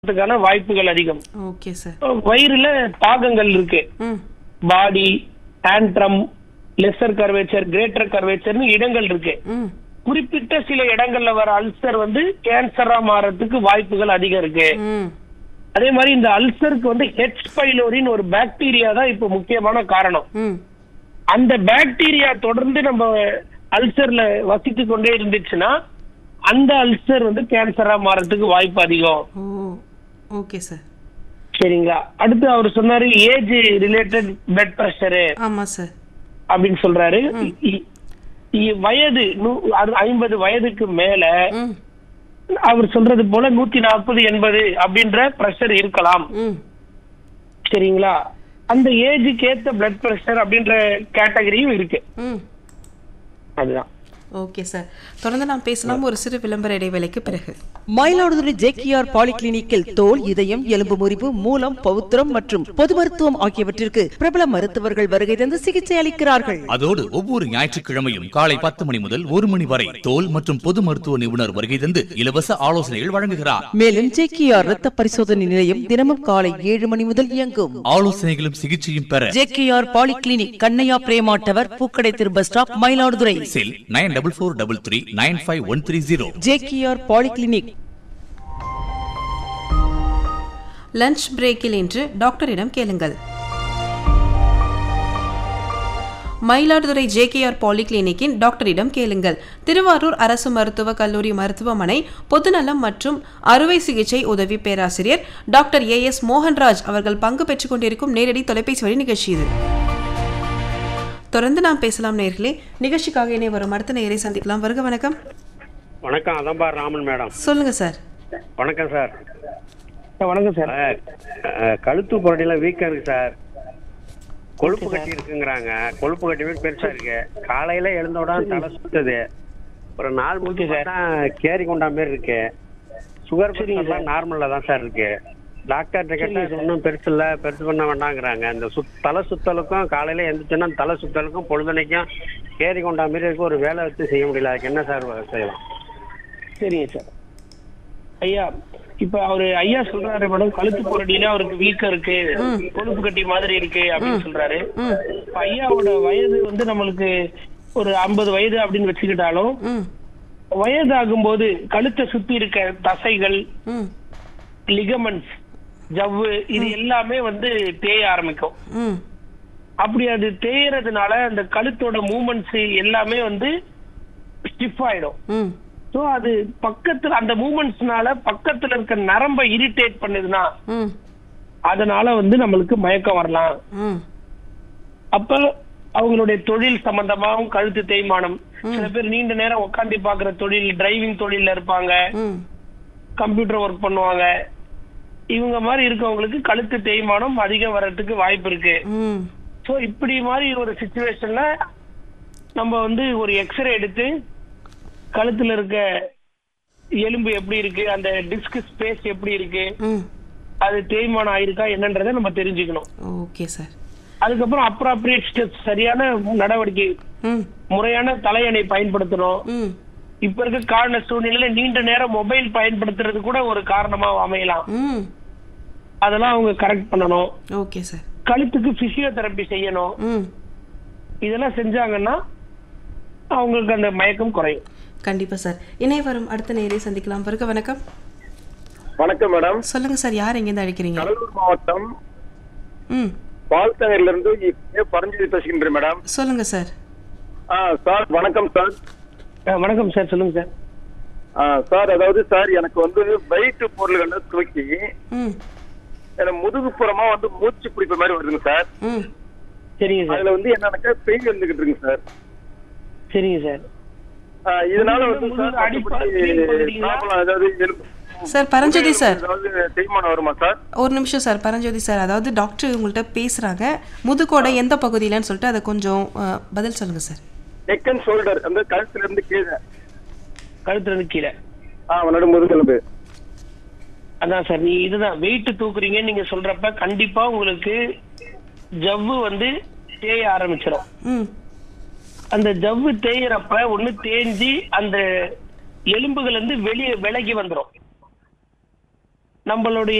வரதுக்கான வாய்ப்புகள் அதிகம் ஓகே சார் வயிறுல பாகங்கள் இருக்கு ம் body antrum lesser curvature greater கர்வேச்சர்னு இடங்கள் இருக்கு ம் குறிப்பிட்ட சில இடங்கள்ல வர அல்சர் வந்து கேன்சரா மாறதுக்கு வாய்ப்புகள் அதிகம் இருக்கு ம் அதே மாதிரி இந்த அல்சருக்கு வந்து ஹெச் பைலோரின் ஒரு பாக்டீரியா தான் இப்ப முக்கியமான காரணம் ம் அந்த பாக்டீரியா தொடர்ந்து நம்ம அல்சர்ல வசித்து கொண்டே இருந்துச்சுன்னா அந்த அல்சர் வந்து கேன்சரா மாறதுக்கு வாய்ப்பு அதிகம் ஓ ஓகே சார் சரிங்களா அடுத்து அவர் சொன்னாரு ஏஜ் ரிலேட்டட் பிளட் பிரஷரு ஆமாம் சார் அப்படின்னு சொல்றாரு இ- இ- வயது நூ- அது ஐம்பது வயதுக்கு மேல ம் அவர் சொல்றது போல நூத்தி நாற்பது எண்பது அப்படின்ற பிரஷர் இருக்கலாம் ம் சரிங்களா அந்த ஏஜுக்கு ஏத்த பிளட் பிரஷர் அப்படின்ற கேட்டகரியும் இருக்கு ம் அதுதான் ஓகே சார் தொடர்ந்து நாம் பேசலாம் ஒரு சிறு விளம்பர இடைவேளைக்கு பிறகு மயிலாடுதுறை ஜேகேஆர் பாலிகிளினிக்கில் தோல் இதயம் எலும்பு முறிவு மூலம் பௌத்திரம் மற்றும் பொது மருத்துவம் ஆகியவற்றிற்கு பிரபல மருத்துவர்கள் வருகை தந்து சிகிச்சை அளிக்கிறார்கள் அதோடு ஒவ்வொரு ஞாயிற்றுக்கிழமையும் காலை பத்து மணி முதல் ஒரு மணி வரை தோல் மற்றும் பொது மருத்துவ நிபுணர் வருகை தந்து இலவச ஆலோசனைகள் வழங்குகிறார் மேலும் ஜேகேஆர் ரத்த பரிசோதனை நிலையம் தினமும் காலை ஏழு மணி முதல் இயங்கும் ஆலோசனைகளும் சிகிச்சையும் பெற JKR polyclinic Kannaiya Prema tower பூக்கடை திரு bus stop Mayiladuthurai cell nine double four double three nine five one three zero JKR polyclinic lunch பிரேக்கில் இன்று டாக்டரிடம் கேளுங்கள் மயிலாடுதுறை ஜேகேஆர் பாலிகிளினிக்கின் டாக்டரிடம் கேளுங்கள் திருவாரூர் அரசு மருத்துவக் கல்லூரி மருத்துவமனை பொதுநலம் மற்றும் அறுவை சிகிச்சை உதவி பேராசிரியர் டாக்டர் ஏ எஸ் மோகன்ராஜ் அவர்கள் பங்கு பெற்றுக் கொண்டிருக்கும் நேரடி தொலைபேசி வழி நிகழ்ச்சி இது தொடர்ந்து நாம் பேசலாம் நேர்களே நிகழ்ச்சிக்காக இணை வரும் அடுத்த நேரை சந்திக்கலாம் வருக வணக்கம் வணக்கம் அதம்பா ராமன் மேடம் சொல்லுங்க சார் வணக்கம் சார் வணக்கம் சார் சார் அஹ், கழுத்து புரட்டில வீக்கம் இருக்கு சார் கொழுப்பு கட்டி இருக்குங்கிறாங்க கொழுப்பு கட்டி மாதிரி பெருசா இருக்கு காலையில எழுந்த உடனே தலை சுத்துது ஒரு நாள் முடிச்சு பார்த்தா கேரி கொண்டா மாதிரி இருக்கு சுகர் பிரஷர்லாம் நார்மல்ல தான் சார் இருக்கு டாக்டர்கிட்ட கேட்டா ஒன்றும் பெருசு இல்ல பெருசு பண்ண வேண்டாங்கிறாங்க இந்த சுத் தலை சுத்தலுக்கும் காலையில எந்திரிச்சோன்னா தலை சுத்தலுக்கும் பொழுதுனைக்கும் கேரி கொண்டா மாதிரி இருக்கு ஒரு வேலை வச்சு செய்ய முடியல அதுக்கு என்ன சார் செய்யலாம் சரிங்க சார் ஐயா இப்ப அவரு ஐயா சொல்றாரு மேடம் கழுத்து பொருடியில அவருக்கு வீக்கம் இருக்கு கொழுப்பு கட்டி மாதிரி இருக்கு அப்படின்னு சொல்றாரு இப்ப ஐயாவோட வயது வந்து நம்மளுக்கு ஒரு ஐம்பது வயது அப்படின்னு வச்சுக்கிட்டாலும் ம் வயதாகும்போது கழுத்தை சுத்தி இருக்க தசைகள் ம் லிகமெண்ட்ஸ் ஜவ்வு இது எல்லாமே வந்து தேய ஆரம்பிக்கும் ம் அப்படி அது தேயறதுனால அந்த கழுத்தோட மூமெண்ட்ஸ் எல்லாமே வந்து ஸ்டிஃப் ஆயிடும் ம் சோ அது பக்கத்துல அந்த மூமெண்ட்ஸ்னால பக்கத்துல இருக்க நரம்ப இரிட்டேட் பண்ணுதுன்னா ம் அதனால வந்து நம்மளுக்கு மயக்கம் வரலாம் ம் அப்ப அவங்களுடைய தொழில் சம்பந்தமாவும் கழுத்து தேய்மானம் சில பேர் நீண்ட நேரம் உட்காந்து பாக்குற தொழில் டிரைவிங் தொழில்ல இருப்பாங்க ம் கம்ப்யூட்டர் ஒர்க் பண்ணுவாங்க இவங்க மாதிரி இருக்கவங்களுக்கு கழுத்து தேய்மானம் அதிகம் வர்றதுக்கு வாய்ப்பு இருக்கு ம் சோ இப்படி மாதிரி ஒரு சுச்சுவேஷன்ல நம்ம வந்து ஒரு எக்ஸ்ரே எடுத்து கழுத்துல இருக்க எலும்பு எப்படி இருக்கு அந்த டிஸ்க் ஸ்பேஸ் எப்படி இருக்கு ம் அது தேய்மானம் ஆயிருக்கா என்னன்றதை நம்ம தெரிஞ்சுக்கணும் ஓகே சார் அதுக்கப்புறம் அப்ராப்ரியேட் ஸ்டெப்ஸ் சரியான நடவடிக்கை ம் முறையான தலையணை பயன்படுத்தணும் ம் இப்ப இருக்க காரண சூழ்நிலையில நீண்ட நேரம் மொபைல் பயன்படுத்துறது கூட ஒரு காரணமா அமையலாம் ம் அதெல்லாம் அவங்க கரெக்ட் பண்ணணும் ஓகே சார் கழுத்துக்கு பிசியோதெரப்பி செய்யணும் ம் இதெல்லாம் செஞ்சாங்கன்னா அவங்களுக்கு அந்த மயக்கம் குறையும் கண்டிப்பா சார் இணை வரும் அடுத்த நேரை சந்திக்கலாம் வருக வணக்கம் வணக்கம் மேடம் சொல்லுங்க சார் யார் எங்கேருந்து அழைக்கிறீங்க கடலூர் மாவட்டம் ம் பால்தங்கர்ல இருந்து ஏ. பரஞ்சோதி பேசுகின்றேன் மேடம் சொல்லுங்க சார் ஆ சார் வணக்கம் சார் அஹ் வணக்கம் சார் சொல்லுங்க சார் ஆ சார் அதாவது சார் எனக்கு வந்து வெயிட் பொருள்களை தூக்கி ம் எனக்கு முதுகுப்புறமா வந்து மூச்சு பிடிப்ப மாதிரி வருதுங்க சார் ம் சரிங்க சார் அதுல வந்து என்னன்னாக்கா பெயின் இருந்துகிட்டு இருக்குங்க சார் சரிங்க சார் ஆ, இதனால வந்து முதுகு சார் அடிப்பா- மற்றபடி feel பண்றீங்களா? problem அதாவது எலும்பு- சார் பரஞ்சோதி சார் ஏதாவது தேய்மானம் வருமா சார் ஒரு நிமிஷம் சார் பரஞ்சோதி சார் அதாவது டாக்டர் உங்கள்கிட்ட பேசுறாங்க முதுகோட எந்த பகுதியிலன்னு சொல்லிட்டு அதை கொஞ்சம் அஹ், பதில் சொல்லுங்க சார் நெக் அண்ட் ஷோல்டர் அந்த கழுத்துல இருந்து கீழே கழுத்துல இருந்து கீழே ஆ நடு முதுகெலும்பு அதான் சார் நீ இதுதான் வெயிட் தூக்குறீங்கன்னு நீங்க சொல்றப்ப கண்டிப்பா உங்களுக்கு ஜவ்வு வந்து தேய ஆரம்பிச்சிடும் ம் அந்த ஜவ்வு தேயறப்ப ஒண்ணு தேஞ்சி அந்த எலும்புகள் வந்து வெளியே விலகி வந்துரும் நம்மளுடைய